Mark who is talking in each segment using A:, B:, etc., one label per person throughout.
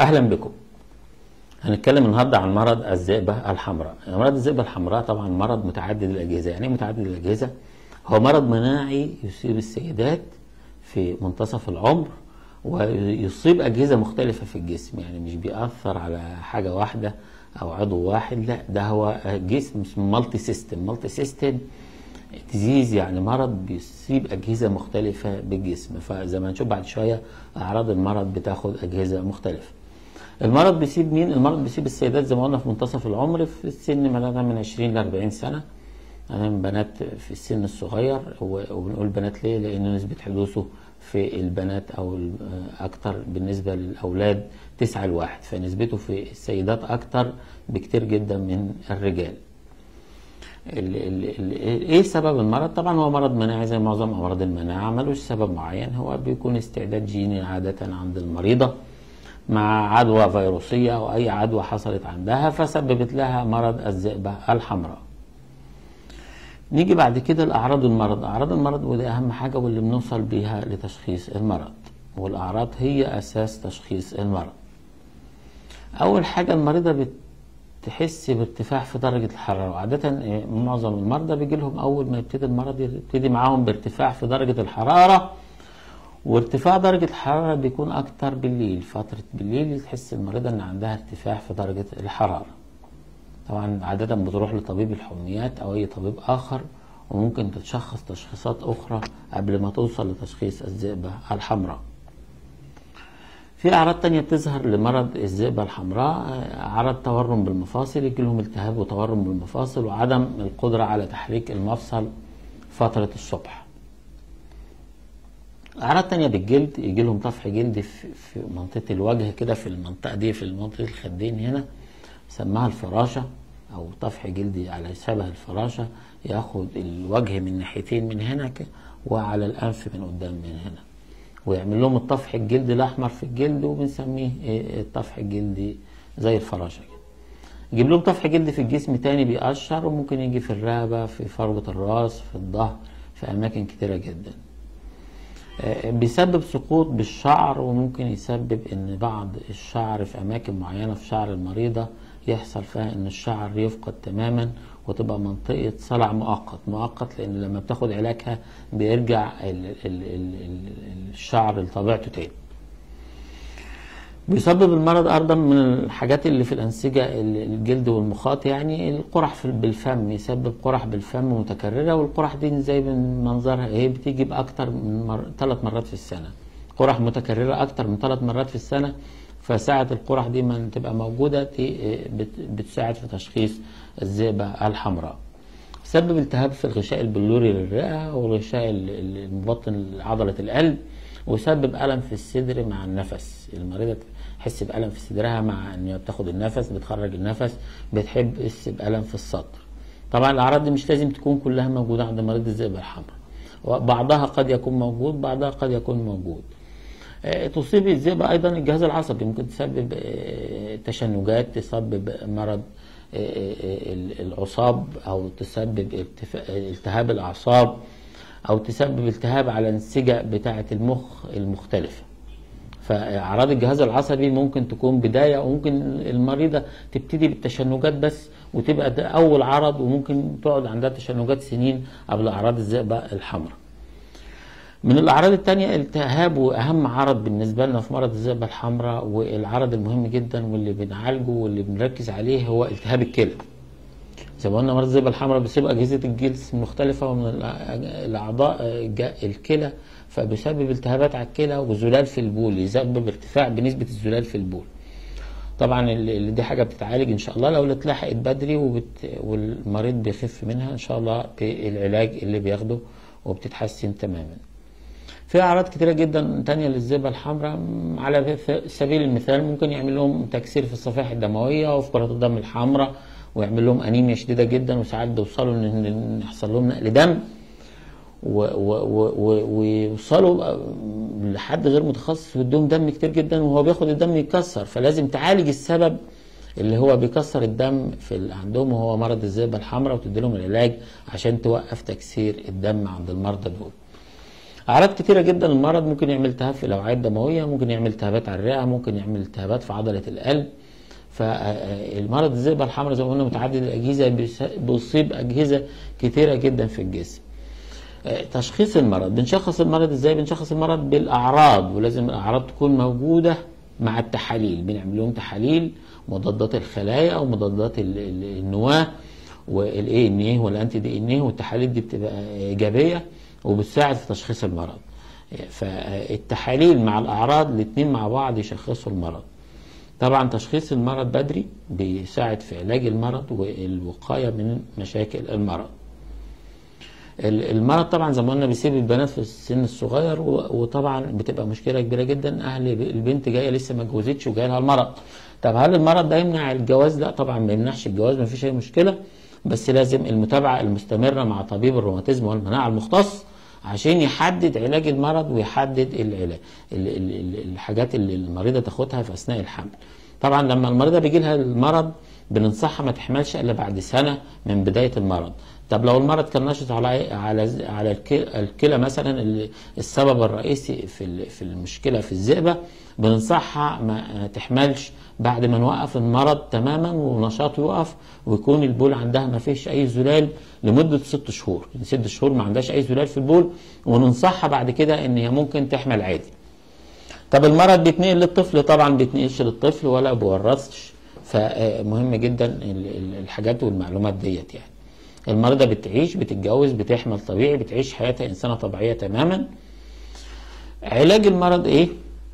A: اهلا بكم هنتكلم النهارده عن مرض الذئبه الحمراء مرض الذئبه الحمراء طبعا مرض متعدد الاجهزه يعني ايه متعدد الاجهزه هو مرض مناعي يصيب السيدات في منتصف العمر ويصيب اجهزه مختلفه في الجسم يعني مش بيأثر على حاجه واحده او عضو واحد لا ده هو جسم اسمه مالتي سيستم مالتي سيستم ديزيز يعني مرض بيصيب اجهزه مختلفه بالجسم فزي ما هنشوف بعد شويه اعراض المرض بتاخد اجهزه مختلفه المرض بيسيب مين المرض بيسيب السيدات زي ما قلنا في منتصف العمر في السن مثلا من 20 ل 40 سنه أمام بنات في السن الصغير وبنقول بنات ليه لان نسبه حدوثه في البنات او اكتر بالنسبه للاولاد 9 لواحد فنسبته في السيدات اكتر بكتير جدا من الرجال ال ال ال ايه سبب المرض طبعا هو مرض مناعي زي معظم امراض المناعه ملوش سبب معين هو بيكون استعداد جيني عاده عند المريضه مع عدوى فيروسيه او اي عدوى حصلت عندها فسببت لها مرض الذئبه الحمراء نيجي بعد كده لاعراض المرض اعراض المرض ودي اهم حاجه واللي بنوصل بيها لتشخيص المرض والاعراض هي اساس تشخيص المرض اول حاجه المريضه بتحس بارتفاع في درجه الحراره وعاده معظم المرضى بيجي لهم اول ما يبتدي المرض يبتدي معاهم بارتفاع في درجه الحراره وارتفاع درجة الحرارة بيكون أكتر بالليل فترة بالليل تحس المريضة إن عندها ارتفاع في درجة الحرارة طبعا عادة بتروح لطبيب الحميات أو أي طبيب آخر وممكن تتشخص تشخيصات أخرى قبل ما توصل لتشخيص الذئبة الحمراء في أعراض تانية بتظهر لمرض الذئبة الحمراء أعراض تورم بالمفاصل يجي لهم التهاب وتورم بالمفاصل وعدم القدرة على تحريك المفصل فترة الصبح اعراض تانية بالجلد يجي لهم طفح جلد في, في منطقه الوجه كده في المنطقه دي في منطقه الخدين هنا سماها الفراشه او طفح جلدي على شبه الفراشه ياخد الوجه من ناحيتين من هنا وعلى الانف من قدام من هنا ويعمل لهم الطفح الجلدي الاحمر في الجلد وبنسميه الطفح الجلدي زي الفراشه كده يجيب لهم طفح جلدي في الجسم تاني بيقشر وممكن يجي في الرقبه في فروه الراس في الظهر في اماكن كتيره جدا بيسبب سقوط بالشعر وممكن يسبب ان بعض الشعر في اماكن معينه في شعر المريضه يحصل فيها ان الشعر يفقد تماما وتبقى منطقه صلع مؤقت مؤقت لان لما بتاخد علاجها بيرجع ال ال ال الشعر لطبيعته تاني بيسبب المرض ايضا من الحاجات اللي في الانسجه الجلد والمخاط يعني القرح في بالفم يسبب قرح بالفم متكرره والقرح دي زي من منظرها هي بتيجي باكتر من مر... ثلاث مرات في السنه قرح متكرره اكتر من ثلاث مرات في السنه فساعة القرح دي ما تبقى موجودة بتساعد في تشخيص الذئبة الحمراء سبب التهاب في الغشاء البلوري للرئة والغشاء المبطن عضلة القلب وسبب ألم في الصدر مع النفس المريضة تحس بألم في صدرها مع ان هي بتاخد النفس بتخرج النفس بتحب تحس بألم في الصدر طبعا الأعراض دي مش لازم تكون كلها موجودة عند مريض الذئبة الحمراء بعضها قد يكون موجود بعضها قد يكون موجود تصيب الذئبة أيضا الجهاز العصبي ممكن تسبب تشنجات تسبب مرض العصاب أو تسبب التهاب الأعصاب او تسبب التهاب على الانسجه بتاعه المخ المختلفه فاعراض الجهاز العصبي ممكن تكون بدايه وممكن المريضه تبتدي بالتشنجات بس وتبقى ده اول عرض وممكن تقعد عندها تشنجات سنين قبل اعراض الذئبه الحمراء من الاعراض الثانيه التهاب واهم عرض بالنسبه لنا في مرض الذئبه الحمراء والعرض المهم جدا واللي بنعالجه واللي بنركز عليه هو التهاب الكلى زي ما قلنا مرض الذئبه الحمراء بيسبب اجهزه الجسم مختلفه ومن الاعضاء الكلى فبيسبب التهابات على الكلى وزلال في البول يسبب ارتفاع بنسبه الزلال في البول طبعا اللي دي حاجه بتتعالج ان شاء الله لو اتلحقت بدري وبت... والمريض بيخف منها ان شاء الله بالعلاج اللي بياخده وبتتحسن تماما في اعراض كتيره جدا تانية للذئبه الحمراء على سبيل المثال ممكن يعمل لهم تكسير في الصفائح الدمويه وفي كرات الدم الحمراء ويعمل لهم انيميا شديده جدا وساعات بيوصلوا ان يحصل لهم نقل دم ويوصلوا لحد غير متخصص ويديهم دم كتير جدا وهو بياخد الدم يتكسر فلازم تعالج السبب اللي هو بيكسر الدم في اللي عندهم وهو مرض الذئبه الحمراء وتدي لهم العلاج عشان توقف تكسير الدم عند المرضى دول. اعراض كتيره جدا المرض ممكن يعمل التهاب في الاوعيه الدمويه ممكن يعمل التهابات على الرئه ممكن يعمل التهابات في عضله القلب فالمرض الذئبه الحمراء زي ما قلنا متعدد الاجهزه بيس- بيصيب اجهزه كتيره جدا في الجسم آه، تشخيص المرض بنشخص المرض ازاي بنشخص المرض بالاعراض ولازم الاعراض تكون موجوده مع التحاليل بنعمل لهم تحاليل مضادات الخلايا او مضادات ال- ال- النواه والاي ان ايه والانتي دي ان ايه والتحاليل دي بتبقى ايجابيه وبتساعد في تشخيص المرض فالتحاليل مع الاعراض الاثنين مع بعض يشخصوا المرض طبعا تشخيص المرض بدري بيساعد في علاج المرض والوقايه من مشاكل المرض ال- المرض طبعا زي ما قلنا بيسيب البنات في السن الصغير و- وطبعا بتبقى مشكله كبيره جدا اهل البنت جايه لسه ما اتجوزتش وجاي لها المرض طب هل المرض ده يمنع الجواز لا طبعا ما يمنعش الجواز ما فيش اي مشكله بس لازم المتابعه المستمره مع طبيب الروماتيزم والمناعه المختص عشان يحدد علاج المرض ويحدد العلاج ال- ال- ال- الحاجات اللي المريضه تاخدها في اثناء الحمل طبعا لما المريضه بيجي لها المرض بننصحها ما تحملش الا بعد سنه من بدايه المرض طب لو المرض كان نشط على على على الك- الكلى مثلا اللي السبب الرئيسي في ال- في المشكله في الذئبه بننصحها ما تحملش بعد ما نوقف المرض تماما ونشاطه يقف ويكون البول عندها ما فيش اي زلال لمده ست شهور ست شهور ما عندهاش اي زلال في البول وننصحها بعد كده ان هي ممكن تحمل عادي طب المرض بيتنقل للطفل طبعا بيتنقلش للطفل ولا بيورثش فمهم جدا ال- ال- الحاجات والمعلومات ديت يعني المريضه بتعيش بتتجوز بتحمل طبيعي بتعيش حياتها انسانه طبيعيه تماما علاج المرض ايه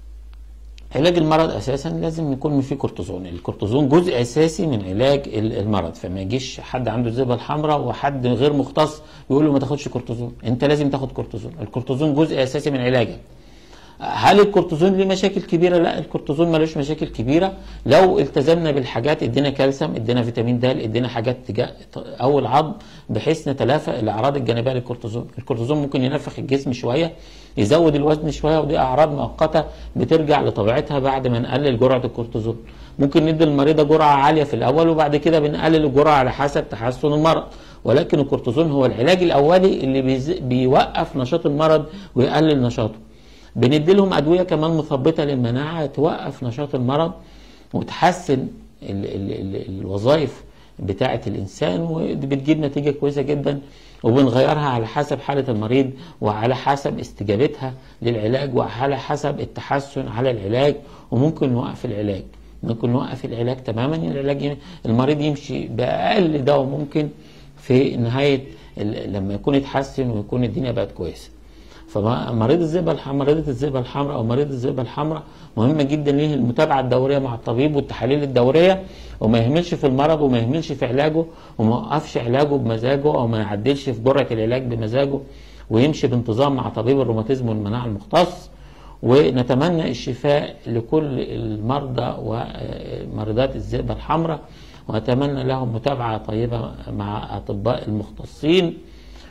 A: علاج المرض اساسا لازم يكون فيه كورتيزون الكورتيزون جزء اساسي من علاج ال- المرض فما يجيش حد عنده الذئبه الحمراء وحد غير مختص يقول له ما تاخدش كورتيزون انت لازم تاخد كورتيزون الكورتيزون جزء اساسي من علاجك هل الكورتيزون ليه مشاكل كبيره؟ لا الكورتيزون ملوش مشاكل كبيره لو التزمنا بالحاجات ادينا كالسيوم ادينا فيتامين د ادينا حاجات تجا او العظم بحيث نتلافى الاعراض الجانبيه للكورتيزون، الكورتيزون ممكن ينفخ الجسم شويه يزود الوزن شويه ودي اعراض مؤقته بترجع لطبيعتها بعد ما نقلل جرعه الكورتيزون. ممكن ندي المريضه جرعه عاليه في الاول وبعد كده بنقلل الجرعه على حسب تحسن المرض ولكن الكورتيزون هو العلاج الاولي اللي بيز- بيوقف نشاط المرض ويقلل نشاطه. بندي لهم ادويه كمان مثبطه للمناعه توقف نشاط المرض وتحسن ال ال ال الوظائف بتاعه الانسان ودي بتجيب نتيجه كويسه جدا وبنغيرها على حسب حاله المريض وعلى حسب استجابتها للعلاج وعلى حسب التحسن على العلاج وممكن نوقف العلاج ممكن نوقف العلاج تماما العلاج ي- المريض يمشي باقل دواء ممكن في نهايه ال- لما يكون يتحسن ويكون الدنيا بقت كويسه فمريض الذئبه الحمراء مريضه الذئبه الحمراء او مريض الذئبه الحمراء مهمه جدا ليه المتابعه الدوريه مع الطبيب والتحاليل الدوريه وما يهملش في المرض وما يهملش في علاجه وما يوقفش علاجه بمزاجه او ما يعدلش في جرعه العلاج بمزاجه ويمشي بانتظام مع طبيب الروماتيزم والمناعه المختص ونتمنى الشفاء لكل المرضى ومريضات الذئبه الحمراء واتمنى لهم متابعه طيبه مع اطباء المختصين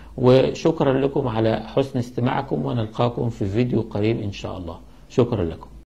A: وشكرا لكم على حسن استماعكم ونلقاكم في فيديو قريب إن شاء الله شكرا لكم